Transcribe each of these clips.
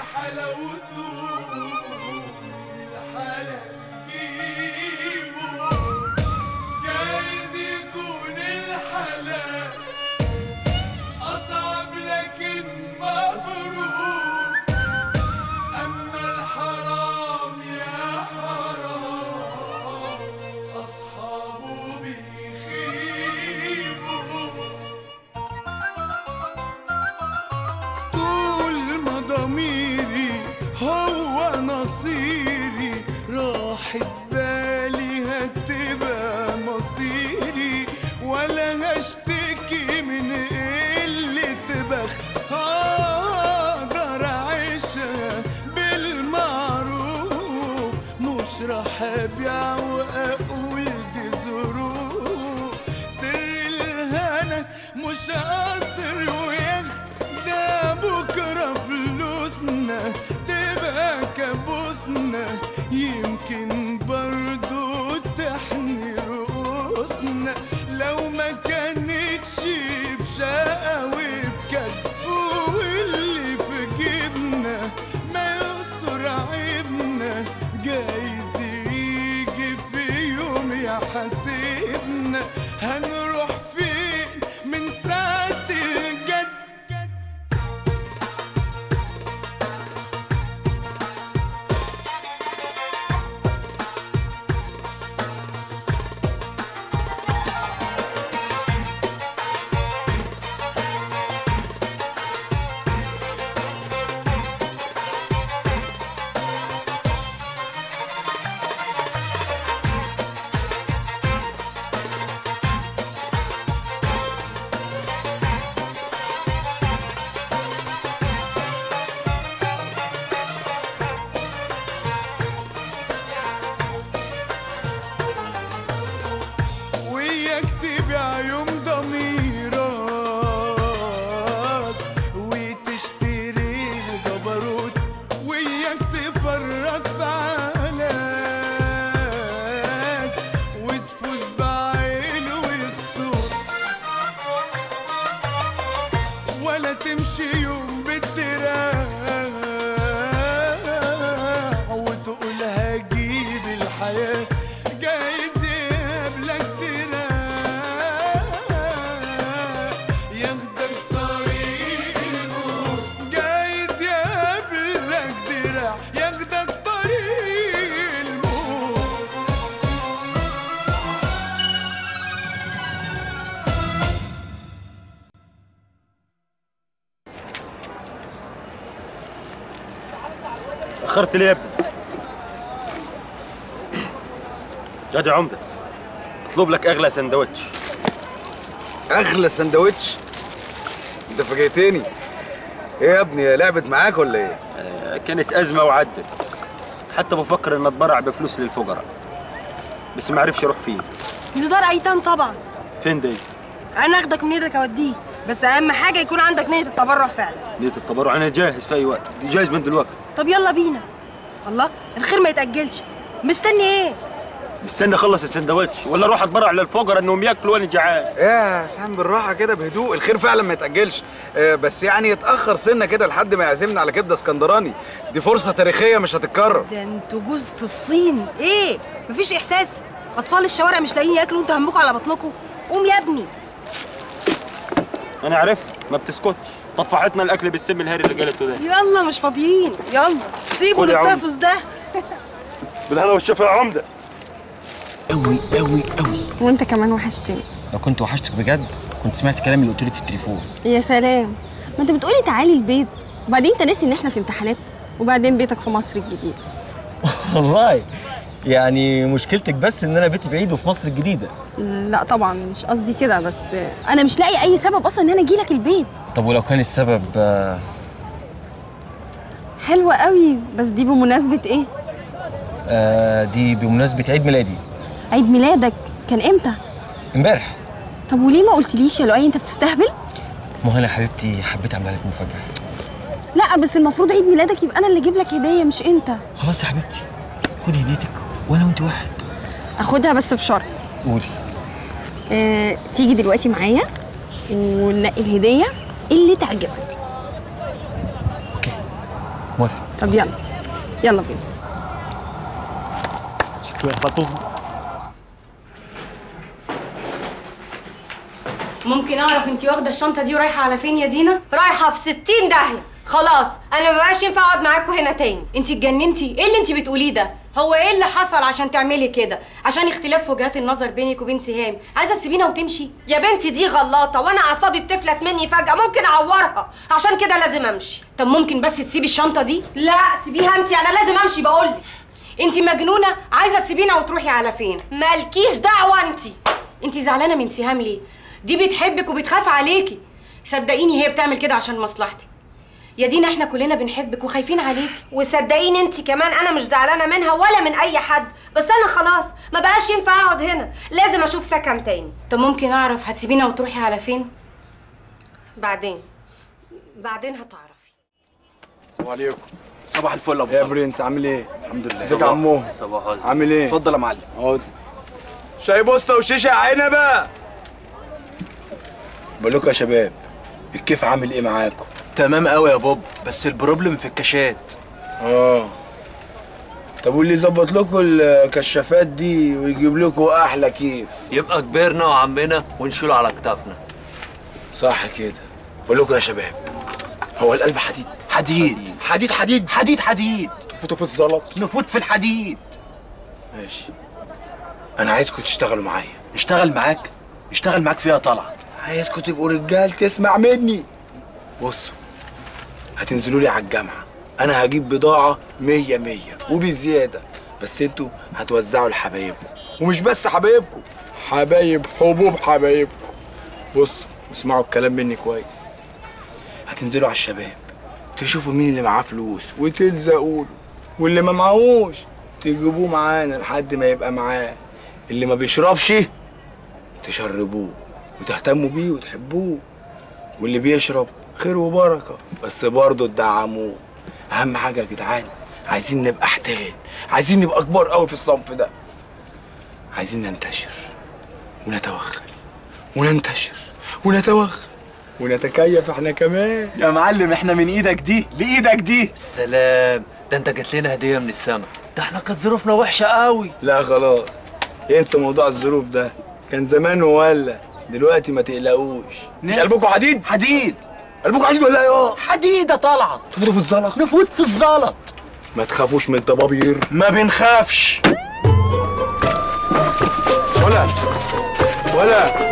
حلاوته الحلا جيبه جايز يكون الحلال أصعب لكن مبروك أما الحرام يا حرام أصحابه بيخيبوا طول ما ضميري هو نصيري راحت بالي هتبقى مصيري ولا هشتكي من قلة بخت هقدر أعيشها بالمعروف مش راح أبيع وأقول دي ظروف سر الهنا مش قصر ويخت ده بكرة فلوسنا تبقى كابوسنا يمكن برضو تحني رؤوسنا لو ما كانتش بشقة وبكد واللي في جيبنا ما يستر عيبنا جايز يجي في يوم يحاسبنا هنروح فين من ساعة الجد وياك تبيع يوم ضميرك وتشتري الجبروت وياك تفرط بعقلك وتفوز بعيله الصوت ولا تمشي يوم بالدراع وتقول هجيب الحياة جايز يقابلك دراع ياخدك طريق الموت جايز يقابلك دراع ياخدك طريق الموت اخرت ليه يا ابني يا عمده اطلب لك اغلى سندوتش اغلى سندوتش انت فاجئتني ايه يا ابني هي لعبت معاك ولا ايه آه، كانت ازمه وعدت حتى بفكر ان اتبرع بفلوس للفقراء بس ما عرفش اروح فين دي دار ايتام طبعا فين دي انا اخدك من ايدك اوديك بس اهم حاجه يكون عندك نيه التبرع فعلا نية التبرع انا جاهز في اي وقت جاهز من دلوقتي طب يلا بينا الله الخير ما يتاجلش مستني ايه مستني اخلص السندوتش ولا اروح اتبرع للفقراء انهم ياكلوا وانا جعان يا سام بالراحه كده بهدوء الخير فعلا ما يتاجلش آه، بس يعني يتاخر سنه كده لحد ما يعزمنا على كبده اسكندراني دي فرصه تاريخيه مش هتتكرر ده انتوا جوز تفصين ايه مفيش احساس اطفال الشوارع مش لاقيين ياكلوا انتوا همكم على بطنكم قوم يا ابني انا عرفت ما بتسكتش طفحتنا الاكل بالسم الهاري اللي قالته ده يلا مش فاضيين يلا سيبوا خد يا عم. التنفس ده بالهنا والشفا يا عمده قوي قوي قوي وانت كمان وحشتني لو كنت وحشتك بجد كنت سمعت كلامي اللي قلتلك في التليفون يا سلام ما انت بتقولي تعالي البيت وبعدين انت ناسي ان احنا في امتحانات وبعدين بيتك في مصر الجديدة والله يعني مشكلتك بس ان انا بيتي بعيد وفي مصر الجديده لا طبعا مش قصدي كده بس انا مش لاقي اي سبب اصلا ان انا اجي لك البيت طب ولو كان السبب آه، حلوة قوي بس دي بمناسبة ايه آه دي بمناسبه عيد ميلادي عيد ميلادك كان امتى امبارح طب وليه ما قلتليش يا لؤي انت بتستهبل ما هو انا يا حبيبتي حبيت اعمل لك مفاجاه لا بس المفروض عيد ميلادك يبقى انا اللي اجيب لك هدية مش انت خلاص يا حبيبتي خدي هديتك وانا وانت واحد اخدها بس بشرط قولي اه تيجي دلوقتي معايا وننقي الهدية اللي تعجبك موافق طب يلا يلا بينا ممكن اعرف انت واخده الشنطه دي ورايحه على فين يا دينا رايحه في 60 داهيه خلاص انا ما بقاش ينفع اقعد معاكم هنا تاني انت اتجننتي ايه اللي انت بتقوليه ده هو ايه اللي حصل عشان تعملي كده عشان اختلاف وجهات النظر بينك وبين سهام عايزه تسيبينا وتمشي يا بنتي دي غلاطه وانا اعصابي بتفلت مني فجاه ممكن اعورها عشان كده لازم امشي طب ممكن بس تسيبي الشنطه دي لا سيبيها انت انا لازم امشي بقول انت مجنونه عايزه تسيبينا وتروحي على فين مالكيش دعوه انت انت زعلانه من سهام ليه دي بتحبك وبتخاف عليكي صدقيني هي بتعمل كده عشان مصلحتك يا دينا احنا كلنا بنحبك وخايفين عليكي وصدقيني انت كمان انا مش زعلانه منها ولا من اي حد بس انا خلاص ما بقاش ينفع اقعد هنا لازم اشوف سكن تاني طب ممكن اعرف هتسيبينا وتروحي على فين بعدين بعدين هتعرفي السلام عليكم صباح الفل ابو يا برنس عامل ايه الحمد لله ازيك يا عمو صباح الفل عامل ايه اتفضل يا معلم اقعد شاي بوسطه وشيشه عنبه بقول لكم يا شباب الكيف عامل ايه معاكم تمام قوي يا بوب بس البروبلم في الكاشات اه طب واللي يظبط لكم الكشافات دي ويجيب لكم احلى كيف يبقى كبرنا وعمنا ونشيله على كتافنا صح كده بقول لكم يا شباب هو القلب حديد حديد حديد حديد حديد حديد تفوتوا في الزلط نفوت في الحديد ماشي انا عايزكم تشتغلوا معايا نشتغل معاك نشتغل معاك فيها طلعت عايزكم تبقوا رجال تسمع مني بصوا هتنزلوا لي على الجامعة أنا هجيب بضاعة مية مية وبزيادة بس انتوا هتوزعوا لحبايبكم ومش بس حبايبكم حبايب حبوب حبايبكم بصوا اسمعوا الكلام مني كويس هتنزلوا على الشباب تشوفوا مين اللي معاه فلوس وتلزقوا له واللي ما معهوش تجيبوه معانا لحد ما يبقى معاه اللي ما بيشربش تشربوه وتهتموا بيه وتحبوه واللي بيشرب خير وبركة بس برضه تدعموه أهم حاجة يا جدعان عايزين نبقى حتان عايزين نبقى كبار قوي في الصنف ده عايزين ننتشر ونتوغل وننتشر ونتوغل ونتكيف احنا كمان يا معلم احنا من ايدك دي لايدك دي سلام ده انت جات لنا هديه من السما ده احنا كانت ظروفنا وحشه قوي لا خلاص ينسى موضوع الظروف ده كان زمان ولا دلوقتي ما تقلقوش مش قلبكم حديد حديد قلبكم حديد ولا ايه حديده طلعت تفوتوا في الزلط نفوت في الزلط ما تخافوش من الضبابير ما بنخافش ولا ولا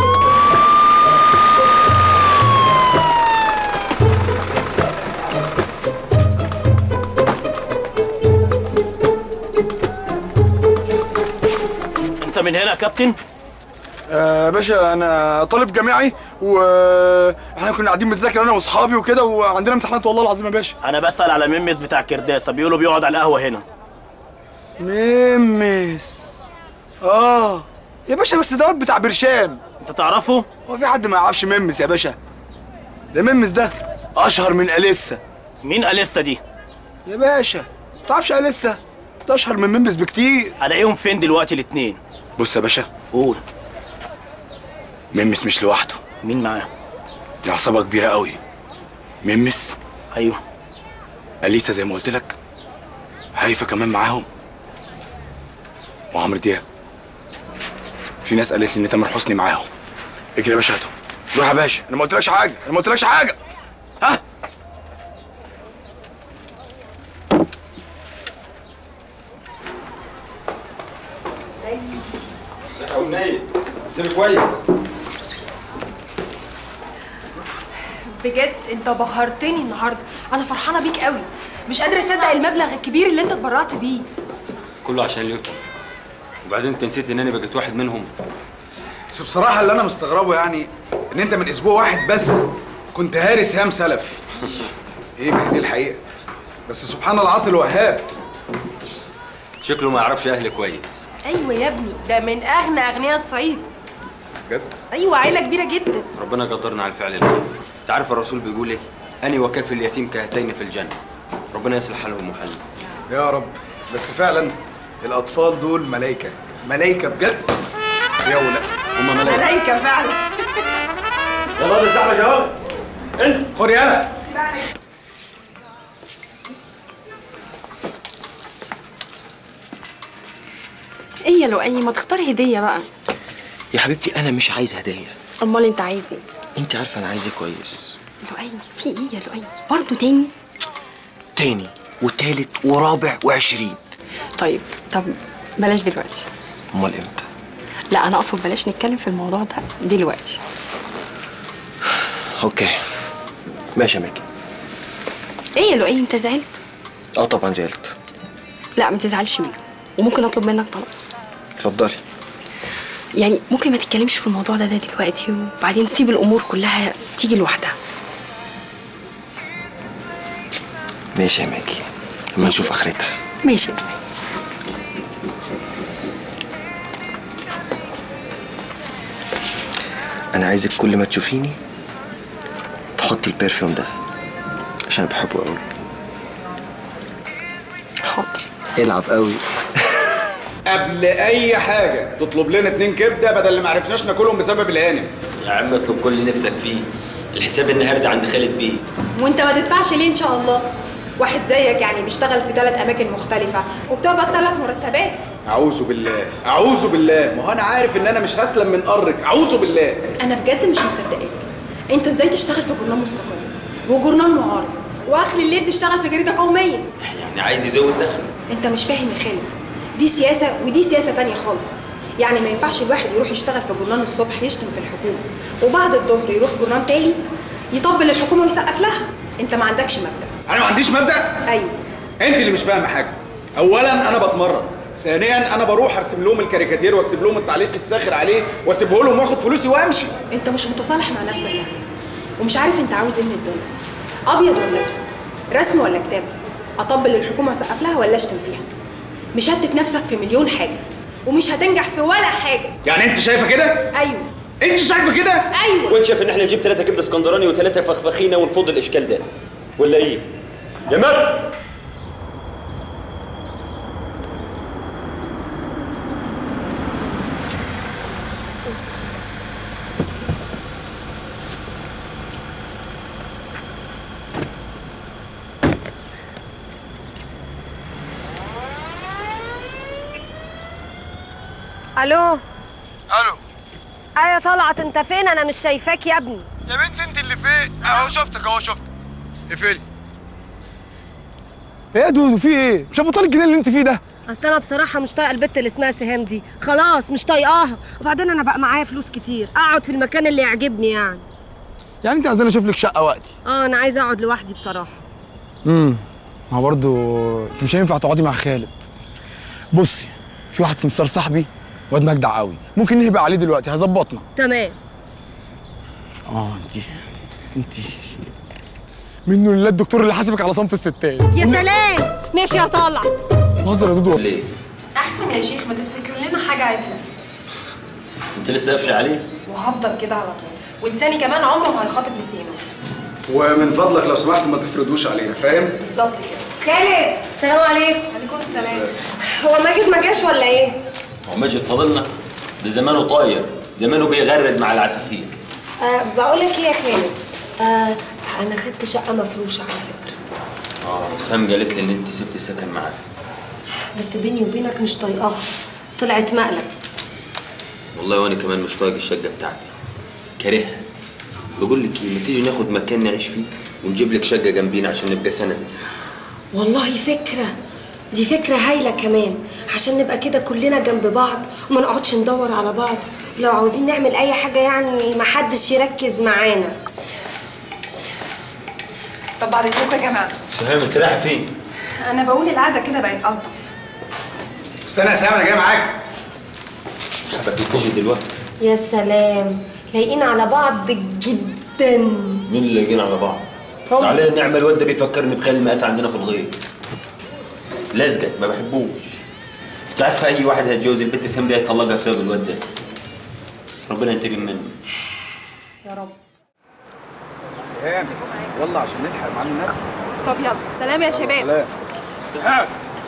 انت من هنا يا كابتن آه باشا انا طالب جامعي واحنا كنا قاعدين بنذاكر انا واصحابي وكده وعندنا امتحانات والله العظيم يا باشا انا بسال على ميمس بتاع كرداسه بيقولوا بيقعد على القهوه هنا ميمس اه يا باشا بس دوت بتاع برشام انت تعرفه هو في حد ما يعرفش ميمس يا باشا ده ميمس ده اشهر من اليسا مين اليسا دي يا باشا ما تعرفش اليسا ده اشهر من ميمس بكتير الاقيهم فين دلوقتي الاتنين بص يا باشا قول ميمس مش لوحده مين معاه دي عصابه كبيره قوي ميمس ايوه اليسا زي ما قلت لك هيفا كمان معاهم وعمرو دياب في ناس قالت لي ان تامر حسني معاهم اجري يا باشا هاتهم روح يا باشا انا ما قلتلكش حاجه انا ما قلتلكش حاجه ها كويس بجد انت بهرتني النهارده انا فرحانه بيك قوي مش قادره اصدق المبلغ الكبير اللي انت اتبرعت بيه كله عشان ليكم وبعدين انت نسيت ان انا بقيت واحد منهم بس بصراحه اللي انا مستغربه يعني ان انت من اسبوع واحد بس كنت هارس هام سلف ايه ما هي دي الحقيقه بس سبحان العاطي الوهاب شكله ما يعرفش اهلي كويس ايوه يا ابني ده من اغنى اغنياء الصعيد بجد ايوه عيله كبيره جدا ربنا قدرنا على الفعل الخير انت عارف الرسول بيقول ايه اني وكافي اليتيم كهاتين في الجنه ربنا يصلح حالهم وحالنا يا رب بس فعلا الاطفال دول ملايكه ملايكه بجد يا ولا هم ملايكه ملايكه فعلا يلا نفتح لك اهو خد يالا ايه يا لؤي ما تختار هديه بقى يا حبيبتي انا مش عايز هديه امال انت عايز ايه انت عارفه انا عايز إيه كويس لؤي في ايه يا لؤي برضه تاني تاني وتالت ورابع وعشرين طيب طب بلاش دلوقتي امال امتى لا انا اقصد بلاش نتكلم في الموضوع ده دلوقتي اوكي ماشي يا ماجي ايه يا لؤي انت زعلت اه طبعا زعلت لا ما تزعلش مني وممكن اطلب منك طلب اتفضلي يعني ممكن ما تتكلمش في الموضوع ده, ده دلوقتي وبعدين سيب الامور كلها تيجي لوحدها ماشي يا ماجي لما نشوف اخرتها ماشي يا لؤي انا عايزك كل ما تشوفيني تحطي البرفيوم ده عشان بحبه قوي حاضر العب قوي قبل اي حاجه تطلب لنا اتنين كبده بدل اللي ما عرفناش ناكلهم بسبب الهانم يا عم اطلب كل اللي نفسك فيه الحساب النهارده عند خالد بيه وانت ما تدفعش ليه ان شاء الله واحد زيك يعني بيشتغل في ثلاث اماكن مختلفه وبتقبض ثلاث مرتبات اعوذ بالله اعوذ بالله ما هو انا عارف ان انا مش هسلم من قرك اعوذ بالله انا بجد مش مصدقاك انت ازاي تشتغل في جورنال مستقل وجورنال معارض واخر الليل تشتغل في جريده قوميه يعني عايز يزود دخله انت مش فاهم يا خالد دي سياسه ودي سياسه تانية خالص يعني ما ينفعش الواحد يروح يشتغل في جورنال الصبح يشتم في الحكومه وبعد الظهر يروح جورنال تاني يطبل الحكومه ويسقف لها انت ما عندكش مبدا انا ما عنديش مبدا ايوه انت اللي مش فاهمه حاجه اولا انا بتمرن ثانيا انا بروح ارسم لهم الكاريكاتير واكتب لهم التعليق الساخر عليه واسيبه لهم واخد فلوسي وامشي انت مش متصالح مع نفسك يا خالد ومش عارف انت عاوز ايه من الدنيا ابيض ولا اسود رسم ولا كتابه اطبل الحكومه واسقف لها ولا اشتم فيها مشتت نفسك في مليون حاجه ومش هتنجح في ولا حاجه يعني انت شايفه كده ايوه انت شايفه كده ايوه وانت شايف ان احنا نجيب ثلاثه كبده اسكندراني وثلاثه فخفخينه ونفض الاشكال ده ولا ايه يا مات الو الو ايوه طلعت انت فين انا مش شايفاك يا ابني يا بنت انت اللي فين اهو شفتك اهو شفتك اقفلي ايه يا دودو في ايه؟ مش هبطل الجنان اللي انت فيه ده اصل انا بصراحه مش طايقه البت اللي اسمها سهام دي خلاص مش طايقاها وبعدين انا بقى معايا فلوس كتير اقعد في المكان اللي يعجبني يعني يعني انت عايزاني اشوف لك شقه وقتي اه انا عايزه اقعد لوحدي بصراحه امم ما هو برضه انت مش هينفع تقعدي مع خالد بصي في واحد سمسار صاحبي واد مجدع قوي ممكن نهبق عليه دلوقتي هيظبطنا تمام اه انت انت منه لله الدكتور اللي حاسبك على صنف الستات يا سلام ماشي يا طلع بهزر يا دودو ليه احسن يا شيخ ما تفتكر لنا حاجه عدله انت لسه قافشه عليه وهفضل كده على طول ولساني كمان عمره ما هيخاطب لسانه ومن فضلك لو سمحت ما تفرضوش علينا فاهم بالظبط كده خالد السلام عليكم عليكم السلام هو ماجد ما جاش ولا ايه هو ماجد فاضلنا ده زمانه طاير زمانه بيغرد مع العصافير أه بقول لك ايه يا خالد أه انا خدت شقه مفروشه على فكره اه سام قالت لي ان انت سبت السكن معاه بس بيني وبينك مش طايقاها طلعت مقلب والله وانا كمان مش طايق الشقه بتاعتي كارهها بقول لك ايه ما تيجي ناخد مكان نعيش فيه ونجيب لك شقه جنبينا عشان نبقى سند والله فكرة دي فكرة هايلة كمان عشان نبقى كده كلنا جنب بعض وما نقعدش ندور على بعض لو عاوزين نعمل أي حاجة يعني محدش يركز معانا طب بعد اذنكم يا جماعه سهام انت رايحه فين؟ انا بقول القعده كده بقت الطف استنى يا سام انا جاي معاك حابب تيجي دلوقتي يا سلام لايقين على بعض جدا مين اللي لاقيين على بعض؟ هم. عليه النعمة الواد ده بيفكرني بخالي المقات عندنا في الغيط لزجة ما بحبوش انت عارف اي واحد هيتجوز البنت سام دي هيطلقها بسبب الواد ده ربنا ينتقم منه يا رب سام يلا عشان نلحق معانا النبي طب يلا سلام يا شباب سلام سحاب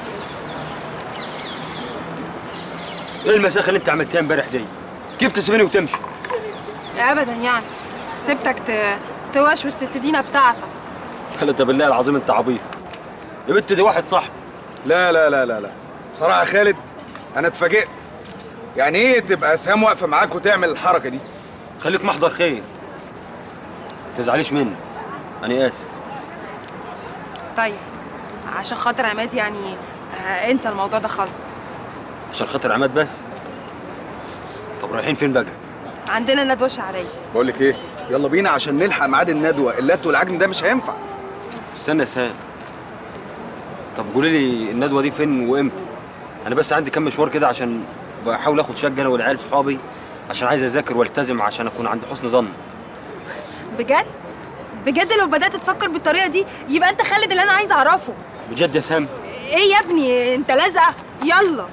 ايه المساخه اللي انت عملتها امبارح دي؟ كيف تسيبني وتمشي؟ ابدا يعني سبتك ت... توشوش الست دينا بتاعتك هلا انت بالله العظيم انت عبيط يا بنت دي واحد صاحبي لا لا لا لا لا بصراحه يا خالد انا اتفاجئت يعني ايه تبقى سهام واقفه معاك وتعمل الحركه دي خليك محضر خير تزعليش مني انا اسف طيب عشان خاطر عماد يعني آه، انسى الموضوع ده خالص عشان خاطر عماد بس طب رايحين فين بقى عندنا ندوه شعريه بقول لك ايه يلا بينا عشان نلحق ميعاد الندوه اللات والعجن ده مش هينفع استنى يا سام طب قولي لي الندوه دي فين وامتى انا بس عندي كام مشوار كده عشان بحاول اخد شقه انا والعيال صحابي عشان عايز اذاكر والتزم عشان اكون عند حسن ظن بجد بجد لو بدات تفكر بالطريقه دي يبقى انت خالد اللي انا عايز اعرفه بجد يا سام ايه يا ابني انت لازقه يلا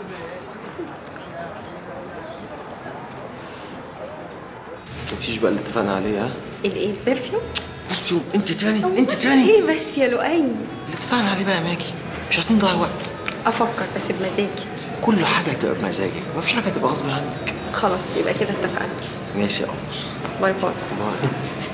تنسيش بقى اللي اتفقنا عليه ها الايه البرفيوم برفيوم انت تاني انت تاني ايه بس يا لؤي اللي اتفقنا عليه بقى يا ماجي مش عايزين نضيع وقت افكر بس بمزاجي كل حاجه هتبقى بمزاجك مفيش حاجه هتبقى غصب عنك خلاص يبقى كده اتفقنا ماشي يا قمر باي باي باي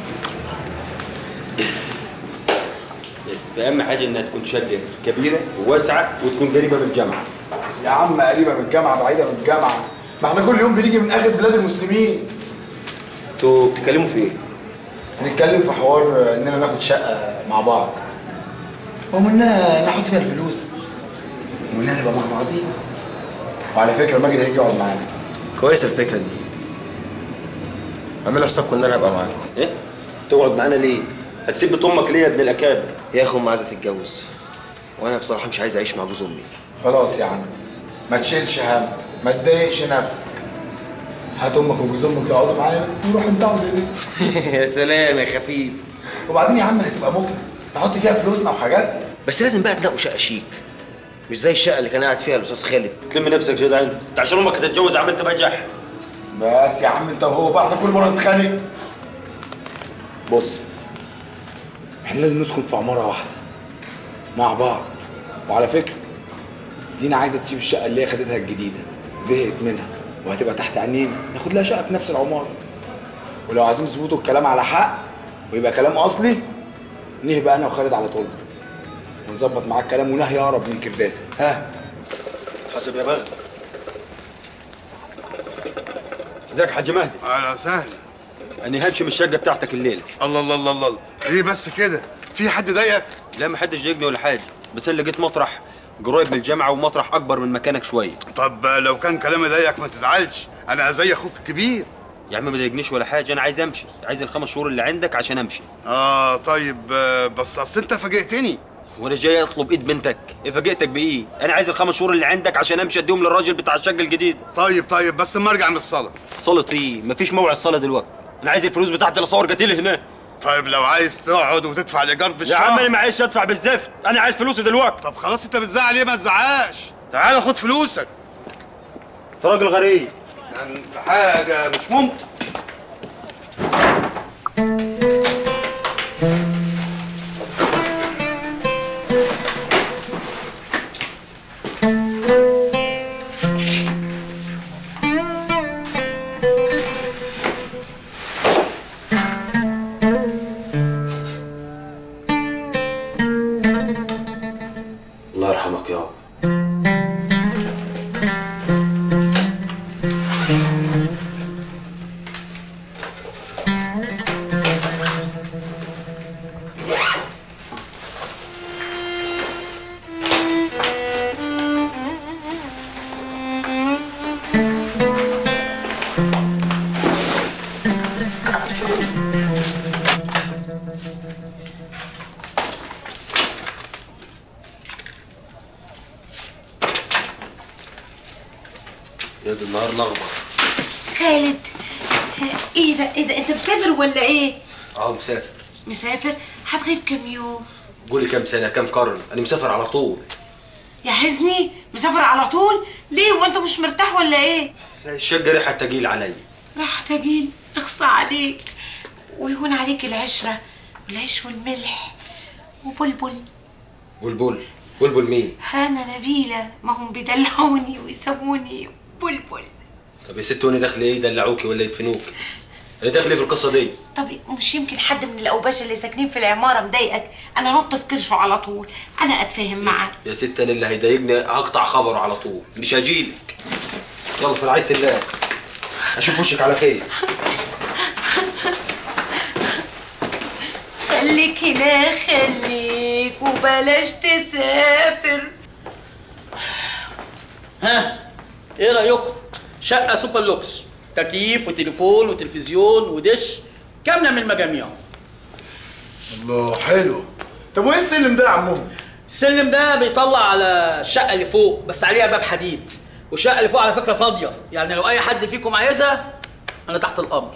بس اهم حاجه انها تكون شقه كبيره وواسعه وتكون قريبه من الجامعه يا عم قريبه من الجامعه بعيده من الجامعه ما احنا كل يوم بنيجي من اخر بلاد المسلمين انتوا بتتكلموا في ايه؟ هنتكلم في حوار اننا ناخد شقه مع بعض ومنها ناخد فيها الفلوس ومنها نبقى مع بعضين وعلى فكره ماجد هيجي يقعد معانا كويسه الفكره دي اعملوا حسابكم ان انا هبقى معاكم ايه تقعد معانا ليه هتسيب بيت امك ليه يا ابن الاكابر يا اخو عايزه تتجوز وانا بصراحه مش عايز اعيش مع جوز امي خلاص يا عم ما تشيلش هم ما تضايقش نفسك هات امك وجوز امك يقعدوا معانا ونروح نتعود هناك يا سلام يا خفيف وبعدين يا عم هتبقى ممكن نحط فيها فلوسنا وحاجات بس لازم بقى تنقوا شقه شيك مش زي الشقه اللي كان قاعد فيها الاستاذ خالد تلم نفسك يا جدع انت عشان امك تتجوز عملت بجح بس يا عم انت وهو بقى احنا كل مره نتخانق بص احنا لازم نسكن في عماره واحده مع بعض وعلى فكره دينا عايزه تسيب الشقه اللي هي خدتها الجديده زهقت منها وهتبقى تحت عينينا ناخد لها شقه في نفس العماره ولو عايزين تظبطوا الكلام على حق ويبقى كلام اصلي نهبق انا وخالد على طول ونظبط معاك كلام ونهي اقرب من كرداسه ها حسب يا بغل ازيك يا حاج مهدي اهلا وسهلا انا همشي من الشقه بتاعتك الليله الله الله الله الله ليه بس كده في حد ضايقك لا ما حدش ضايقني ولا حاجه بس انا لقيت مطرح قريب من الجامعه ومطرح اكبر من مكانك شويه طب لو كان كلامي ضايقك ما تزعلش انا زي اخوك الكبير يا عم ما ضايقنيش ولا حاجه انا عايز امشي عايز الخمس شهور اللي عندك عشان امشي اه طيب آه، بس اصل انت فاجئتني وانا جاي اطلب ايد بنتك ايه فاجئتك بايه انا عايز الخمس شهور اللي عندك عشان امشي اديهم للراجل بتاع الشقه الجديد طيب طيب بس اما ارجع من الصلاه صلاه ايه مفيش موعد صلاه دلوقتي انا عايز الفلوس بتاعتي اللي اصور قتيل هنا طيب لو عايز تقعد وتدفع الايجار يا بالشهر عم انا معيش ادفع بالزفت انا عايز فلوسي دلوقتي طب خلاص انت بتزعل ليه ما تزعقش تعال خد فلوسك انت راجل غريب انت حاجه مش ممكن الله يرحمك يابا يا دي النهار لخبط خالد ايه ده ايه ده انت مسافر ولا ايه اه مسافر مسافر هتغيب كام يوم قولي كام سنه كام قرن انا مسافر على طول يا حزني مسافر على طول ليه وانت مش مرتاح ولا ايه الشقه ريحه تقيل عليا راح تجيل اخصى عليك ويهون عليك العشرة والعيش والملح وبلبل بلبل بلبل مين انا نبيلة ما هم بيدلعوني ويسموني بلبل طب يا ست وانا داخل ايه يدلعوكي ولا يدفنوك انا داخل ايه في القصه دي طب مش يمكن حد من الاوباش اللي ساكنين في العمارة مضايقك انا نط في كرشه على طول انا اتفاهم معاه يا ست انا اللي هيضايقني هقطع خبره على طول مش هجيلك يلا في رعايه الله اشوف وشك على خير خليك هنا خليك وبلاش تسافر ها ايه رايكم شقه سوبر لوكس تكييف وتليفون وتلفزيون ودش كامله من المجاميع الله حلو طب وايه السلم ده يا عمهم السلم ده بيطلع على الشقه اللي فوق بس عليها باب حديد والشقه اللي فوق على فكره فاضيه يعني لو اي حد فيكم عايزها انا تحت الامر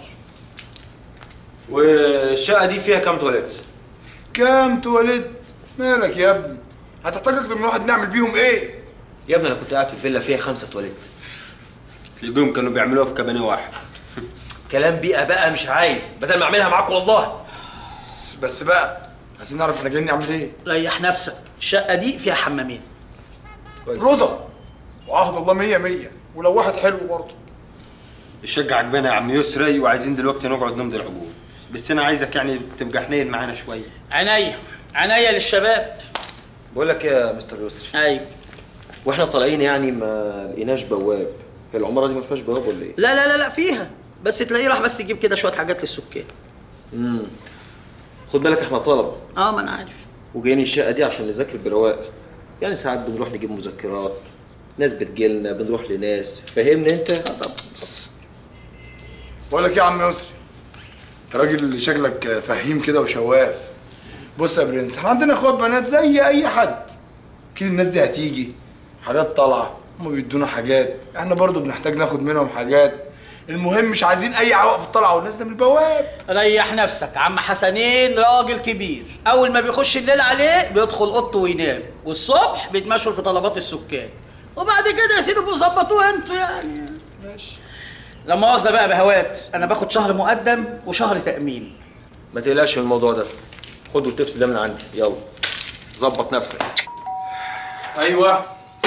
والشقه دي فيها كام تواليت كام تواليت مالك يا ابني هتحتاج اكتر من واحد نعمل بيهم ايه يا ابني انا كنت قاعد في فيلا فيها خمسه تواليت تلاقيهم كانوا بيعملوها في كابانيه واحد كلام بيئه بقى مش عايز بدل ما اعملها معاك والله بس بقى عايزين نعرف احنا جايين نعمل ايه ريح نفسك الشقه دي فيها حمامين رضا وعهد الله مية مية ولو واحد حلو برضه الشقه عجبانا يا عم يسري وعايزين دلوقتي نقعد نمضي العقود بس انا عايزك يعني تبقى حنين معانا شويه عينيا عينيا للشباب بقول لك يا مستر يسري ايوه واحنا طالعين يعني ما لقيناش بواب هي العماره دي ما فيهاش بواب ولا ايه؟ لا لا لا لا فيها بس تلاقيه راح بس يجيب كده شويه حاجات للسكان امم خد بالك احنا طلبه اه ما انا عارف وجايين الشقه دي عشان نذاكر برواقه يعني ساعات بنروح نجيب مذكرات ناس بتجيلنا بنروح لناس فاهمني انت؟ اه طبعا بقول لك ايه يا عم يسري انت راجل شكلك فهيم كده وشواف بص يا برنس احنا عندنا اخوات بنات زي اي حد اكيد الناس دي هتيجي حاجات طالعه هم بيدونا حاجات احنا برضو بنحتاج ناخد منهم حاجات المهم مش عايزين اي عوائق في الطلعه والناس ده من البواب ريح نفسك عم حسنين راجل كبير اول ما بيخش الليل عليه بيدخل اوضته وينام والصبح بيتمشوا في طلبات السكان وبعد كده يا سيدي بيظبطوها انتوا يعني ماشي لا مؤاخذه بقى بهوات انا باخد شهر مقدم وشهر تامين ما تقلقش من الموضوع ده خدوا التبس ده من عندي يلا ظبط نفسك ايوه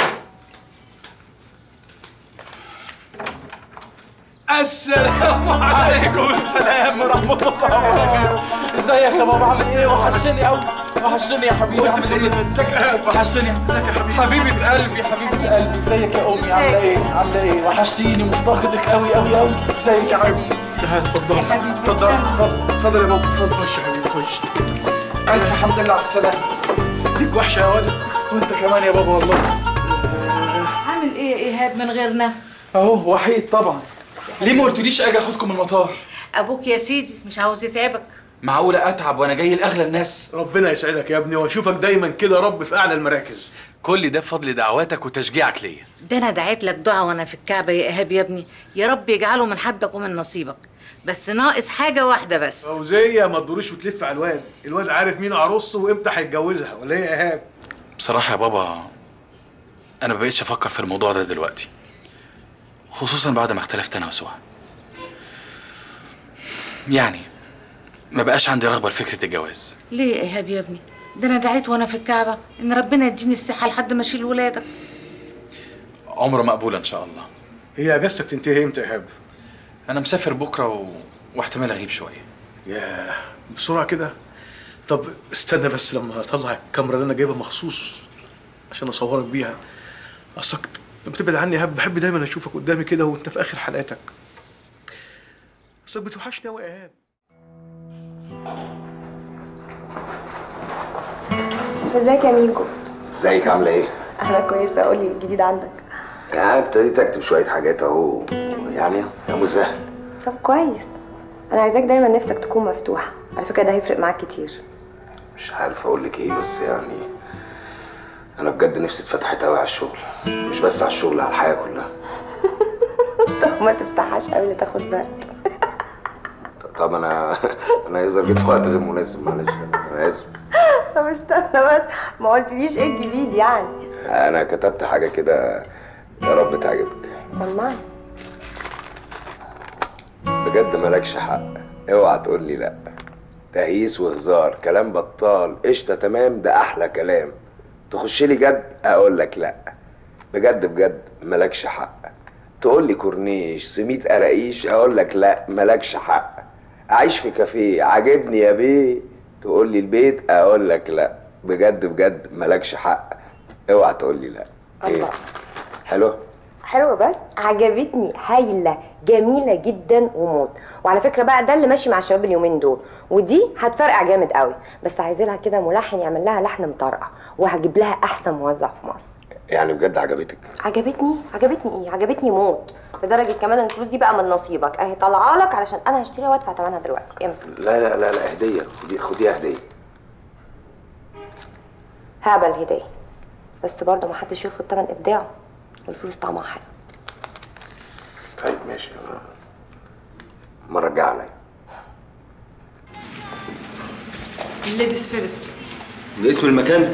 السلام عليكم السلام ورحمة الله وبركاته ازيك يا بابا عامل ايه وحشني قوي وحشني يا حبيبي عامل ايه ازيك وحشني ازيك يا حبيبي حبيبة قلبي حبيبة قلبي ازيك يا امي عاملة ايه عاملة ايه وحشتيني مفتقدك قوي قوي قوي ازيك يا حبيبتي تعال اتفضل اتفضل اتفضل اتفضل يا بابا اتفضل خش يا حبيبي خش الف حمد لله على السلامة ليك وحشة يا ولد وانت كمان يا بابا والله عامل ايه يا ايهاب من غيرنا اهو وحيد طبعا ليه ما قلتليش اجي اخدكم من المطار ابوك يا سيدي مش عاوز يتعبك معقولة اتعب وانا جاي لاغلى الناس ربنا يسعدك يا ابني واشوفك دايما كده يا رب في اعلى المراكز كل ده بفضل دعواتك وتشجيعك ليا ده انا دعيت لك دعاء وانا في الكعبه يا ايهاب يا ابني يا رب يجعله من حدك ومن نصيبك بس ناقص حاجه واحده بس فوزية ما تدوريش وتلف على الواد الواد عارف مين عروسته وامتى هيتجوزها ولا ايه يا ايهاب بصراحة يا بابا انا ما بقيتش افكر في الموضوع ده دلوقتي خصوصا بعد ما اختلفت انا وسهى يعني ما بقاش عندي رغبة لفكرة الجواز ليه يا ايهاب يا ابني ده انا دعيت وانا في الكعبه ان ربنا يديني الصحه لحد ما اشيل ولادك عمره مقبولة ان شاء الله هي اجازتك تنتهي امتى يا ايهاب انا مسافر بكرة و... واحتمال اغيب شوية ياه بسرعه كده طب استنى بس لما اطلع الكاميرا اللي انا جايبها مخصوص عشان اصورك بيها اصلك لما تبعد عني يا ايهاب بحب دايما اشوفك قدامي كده وانت في اخر حلقاتك اصلك بتوحشني قوي يا ايهاب ازيك يا ميكو ازيك عامله ايه؟ انا كويسه قولي الجديد عندك يعني ابتديت اكتب شويه حاجات اهو يعني يا مسهل طب كويس انا عايزاك دايما نفسك تكون مفتوحه على فكره ده هيفرق معاك كتير مش عارف اقول لك ايه بس يعني انا بجد نفسي اتفتحت قوي على الشغل مش بس على الشغل على الحياه كلها طب ما تفتحهاش قوي تاخد بالك طب انا انا يظهر جيت في وقت غير مناسب معلش انا اسف طب استنى بس ما قلتليش ايه الجديد يعني انا كتبت حاجه كده يا رب تعجبك سمعني بجد مالكش حق اوعى تقول لي لا تهييس وهزار كلام بطال قشطه تمام ده احلى كلام تخش لي جد اقول لك لا بجد بجد مالكش حق تقول لي كورنيش سميت قراقيش اقول لك لا مالكش حق اعيش في كافيه عاجبني يا بيه تقول لي البيت اقول لك لا بجد بجد مالكش حق اوعى تقول لي لا ايه الله حلو حلوه بس عجبتني هايله جميله جدا وموت وعلى فكره بقى ده اللي ماشي مع الشباب اليومين دول ودي هتفرقع جامد قوي بس عايزين لها كده ملحن يعمل لها لحن مطرقع وهجيب لها احسن موزع في مصر يعني بجد عجبتك عجبتني عجبتني ايه عجبتني موت لدرجه كمان ان الفلوس دي بقى من نصيبك اهي طالعه لك علشان انا هشتريها وادفع ثمنها دلوقتي امسك لا لا لا لا هديه خدي خديها هديه هقبل هديه بس برضه ما حدش يرفض ثمن ابداعه والفلوس طعمها حلو طيب ماشي المره الجايه عليا ليديز فيرست ده اسم المكان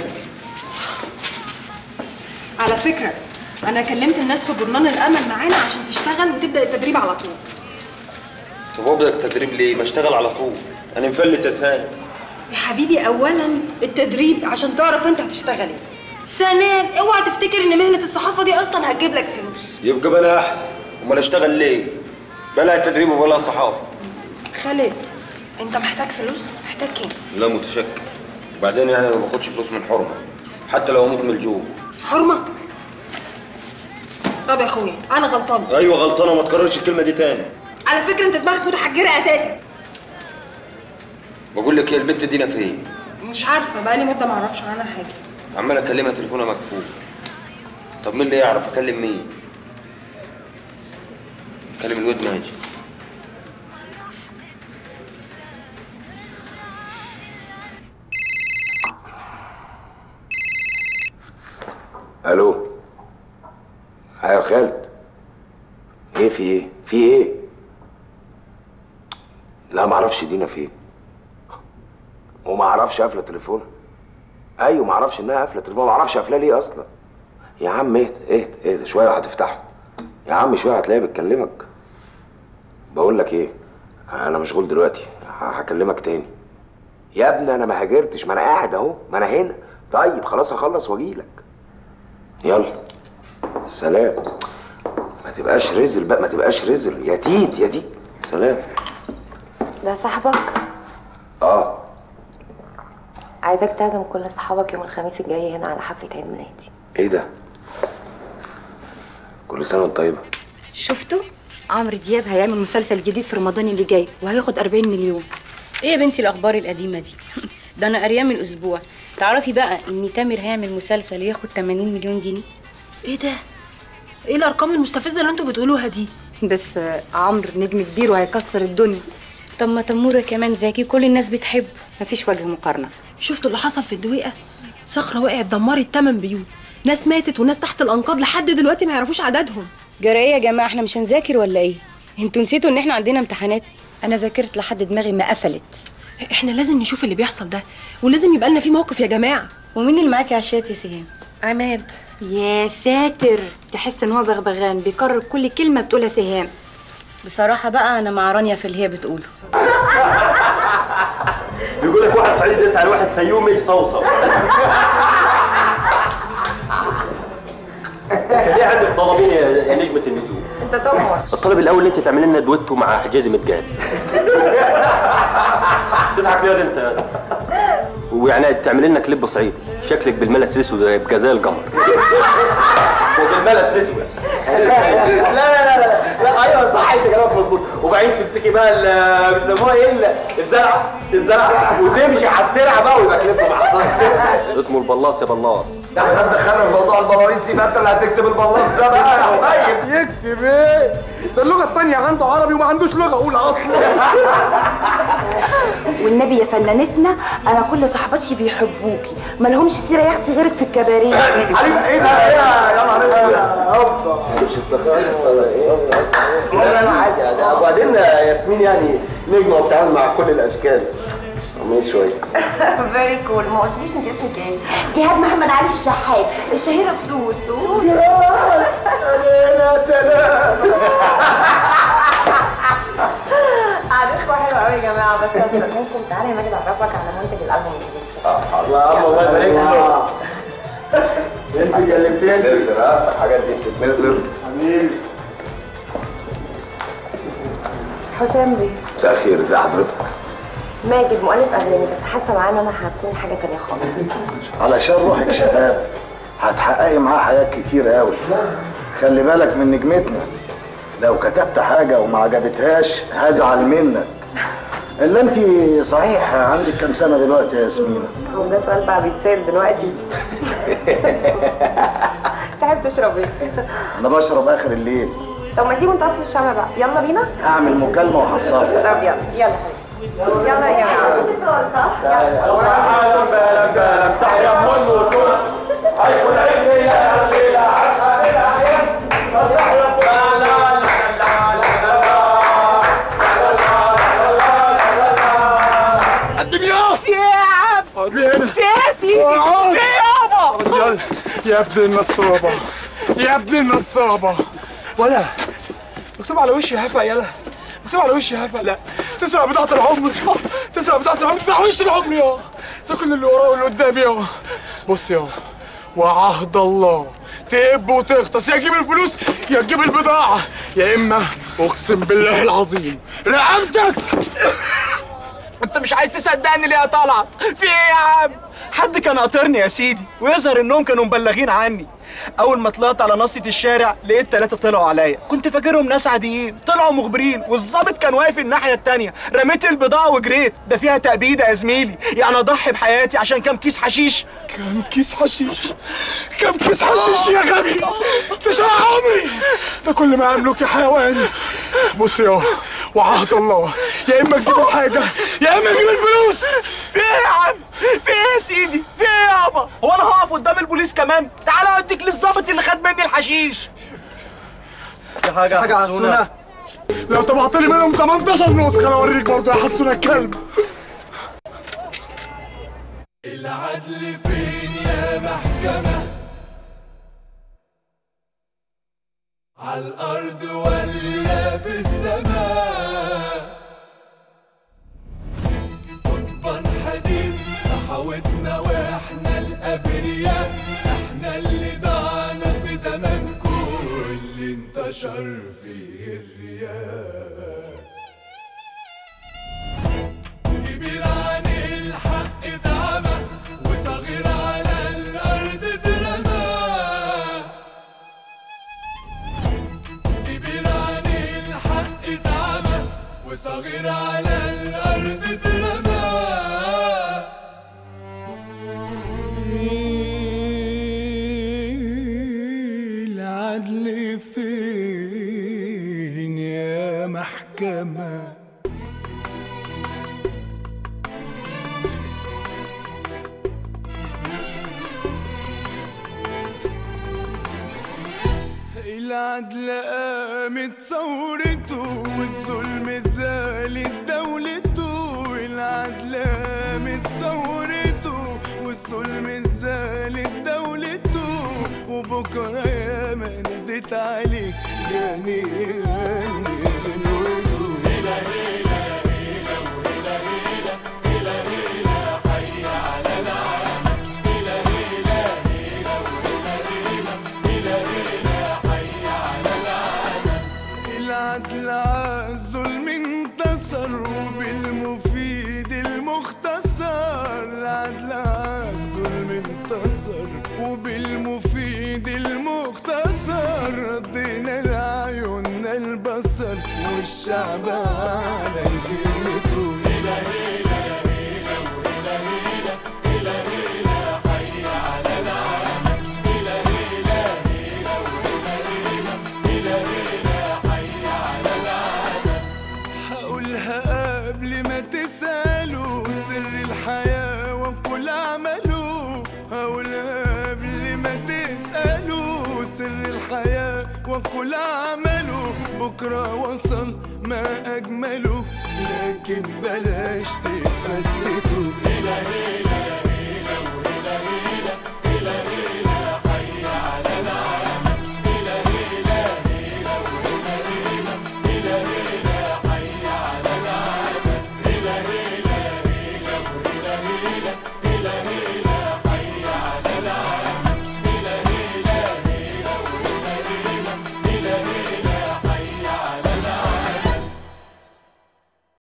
على فكره انا كلمت الناس في جرنان الامل معانا عشان تشتغل وتبدا التدريب على طول طب ابدا التدريب ليه؟ ما اشتغل على طول انا مفلس اسهال يا حبيبي اولا التدريب عشان تعرف انت هتشتغل ايه ثانيا اوعى تفتكر ان مهنه الصحافه دي اصلا هتجيب لك فلوس يبقى بلا احسن امال اشتغل ليه؟ بلا تدريب وبلا صحافه خالد انت محتاج فلوس محتاج كام لا متشكر وبعدين يعني أنا ما باخدش فلوس من حرمه حتى لو اموت من الجوع حرمه طب يا اخويا انا غلطانه ايوه غلطانه وما تكررش الكلمه دي تاني على فكره انت دماغك متحجره اساسا بقول لك ايه البت دينا فين؟ مش عارفه بقالي مده معرفش عنها حاجه عمال اكلمها تليفونها مقفول طب مين اللي يعرف اكلم مين؟ اكلم الواد ماجد الو ايوه خالد ايه في ايه في ايه لا ما اعرفش دينا فين وما اعرفش قافله تليفون ايوه ما اعرفش انها قافله تليفون ما اعرفش قافله ليه اصلا يا عم اهدى اهدى اهدى شويه وهتفتحه يا عم شويه هتلاقيها بتكلمك بقول لك ايه انا مشغول دلوقتي ه- هكلمك تاني يا ابني انا ما هاجرتش ما انا قاعد اهو ما انا هنا طيب خلاص هخلص واجيلك يلا سلام ما تبقاش رزل بقى ما تبقاش رزل يا تيت يا تيت سلام ده صاحبك اه عايزاك تعزم كل اصحابك يوم الخميس الجاي هنا على حفله عيد ميلادي ايه ده كل سنه وانت طيبه شفتوا عمرو دياب هيعمل مسلسل جديد في رمضان اللي جاي وهياخد 40 مليون ايه يا بنتي الاخبار القديمه دي ده انا قارياه من اسبوع تعرفي بقى ان تامر هيعمل مسلسل ياخد 80 مليون جنيه ايه ده ايه الارقام المستفزه اللي انتوا بتقولوها دي بس آه، عمرو نجم كبير وهيكسر الدنيا طب ما تموره كمان زكي كل الناس بتحبه مفيش وجه مقارنه شفتوا اللي حصل في الدويقه صخره وقعت دمرت تمن بيوت ناس ماتت وناس تحت الانقاض لحد دلوقتي ما يعرفوش عددهم جرى ايه يا جماعه احنا مش هنذاكر ولا ايه انتوا نسيتوا ان احنا عندنا امتحانات انا ذاكرت لحد دماغي ما قفلت احنا لازم نشوف اللي بيحصل ده ولازم يبقى لنا فيه موقف يا جماعه ومين اللي معاكي على الشات يا سهام عماد يا ساتر تحس ان هو بغبغان بيكرر كل كلمه بتقولها سهام بصراحه بقى انا مع رانيا في اللي هي بتقوله بيقول لك واحد صعيدي يسعى لواحد فيومي يصوصو كان ليه عندك طلبين يا يا نجمة النجوم انت تؤمر الطلب الأول أنت تعمل لنا دويتو مع حجازي متقال تضحك ليه يا انت ويعني تعمل لنا كليب صعيدي شكلك بالملس الاسود يبقى زي القمر وبالملس الاسود لا لا لا لا لا ايوه صح انت كلامك مظبوط وبعدين تمسكي بقى ال- بيسموها ايه ال- الزرعه الزرعه وتمشي على الترعه بقى ويبقى كليب محصن اسمه البلاص يا بلاص ده احنا دخلنا في موضوع البلاويص يبقى انت اللي هتكتب البلاص ده بقى يا حبايب يكتب ايه؟ ده اللغة التانية عنده عربي وما عندوش لغة أولى أصلا والنبي يا فنانتنا انا كل صحباتي بيحبوكي ما لهمش سيره يا اختي غيرك في الكباريه حبيبي ايه ده ايه يا نهار اسود مش اتفقنا ولا ايه؟ لا لا لا عادي عادي وبعدين ياسمين يعني نجمه وبتتعامل مع كل الاشكال عمال شويه فيري كول ما قلتليش انت اسمك ايه؟ جهاد محمد علي الشحات الشهيره بسوسو يا سلام قعدتكم حلوه قوي يا جماعه بس استاذنكم تعالى يا ماجد اعرفك على منتج الالبوم الجديد الله يا عم الله يبارك له انت كلمتني تتنزل ها الحاجات دي تتنزل حبيبي حسام بيه مساء الخير ازي حضرتك؟ ماجد مؤلف اغاني بس حاسه معاه ان انا هكون حاجه تانية خالص علشان روحك شباب هتحققي معاه حاجات كتير قوي خلي بالك من نجمتنا لو كتبت حاجة وما عجبتهاش هزعل منك الا انت صحيح عندك كام سنة دلوقتي يا ياسمينة؟ هو ده سؤال بقى بيتسال دلوقتي تحب تشرب ايه؟ انا بشرب اخر الليل طب ما تيجوا نطفي الشمع بقى يلا بينا اعمل مكالمة وحصلك طب يلا يلا حبيبي يلا يا الدمياط في ايه يا عم؟ في ايه يا سيدي؟ في ايه يابا؟ يا ابن النصابة يا ابن النصابة ولا مكتوب على وشي هفا يلا مكتوب على وشي هفا لا تسرق بضاعة العمر تسرق بضاعة العمر تفتح وش العمر يا ده كل اللي وراه واللي قدامي يا بص يا وعهد الله تقب وتغطس يا تجيب الفلوس يا تجيب البضاعة يا إما أقسم بالله العظيم رقبتك انت مش عايز تصدقني ليه يا طلعت في ايه يا عم حد كان قاطرني يا سيدي ويظهر انهم كانوا مبلغين عني اول ما طلعت على ناصية الشارع لقيت ثلاثة طلعوا عليا كنت فاكرهم ناس عاديين طلعوا مخبرين والظابط كان واقف الناحية التانية رميت البضاعة وجريت ده فيها تأبيدة يا زميلي يعني اضحي بحياتي عشان كام كيس حشيش كام كيس حشيش كام كيس حشيش يا غبي ده شقى عمري ده كل ما املك يا حيوان بص يا وعهد الله يا اما تجيبوا حاجه يا اما تجيب الفلوس في ايه يا عم في ايه يا سيدي في ايه يابا هو انا هقف قدام البوليس كمان تعالى اوديك للظابط اللي خد مني الحشيش في حاجة حاجة حسونة لو طبعت لي منهم 18 نسخه انا اوريك برضه يا حسونه الكلب العدل فين يا محكمة عالأرض ولا في السماء قضبان حديد حاوتنا واحنا الأبرياء احنا اللي ضعنا في زمانكم اللي انتشر فيه الرياء كبير عن الحق اتعمى وصغير على الأرض اترمى كبير عن الحق اتعمى وصغير على الأرض اترمى العدل فين يا محكمه العدل قامت ثورته والظلم زالت دولته العدل قامت ثورته والظلم زالت دولته وبكره يا ما ناديت عليك غني غني غنوته هلا هلا هلا وهلا هلا هلا هلا حي على العالم هلا هلا هلا وهلا هلا هلا هلا حي على العالم العدل عالظلم انتصر وبالمفيد المختصر العدل عالظلم انتصر وبالمفيد المختصر ردينا لعيوننا البصر والشعب على كلمته هلا هلا هلا وهلا هلا هلا هلا حي على العالم هلا هلا هلا وهلا هلا هلا هلا حي على العالم هقولها قبل ما تسألوا سر الحياة وكل عمله هقولها قبل ما تسألوا سر الحياة وكل عمله بكرة وصل ما أجمله لكن بلاش تتفتتوا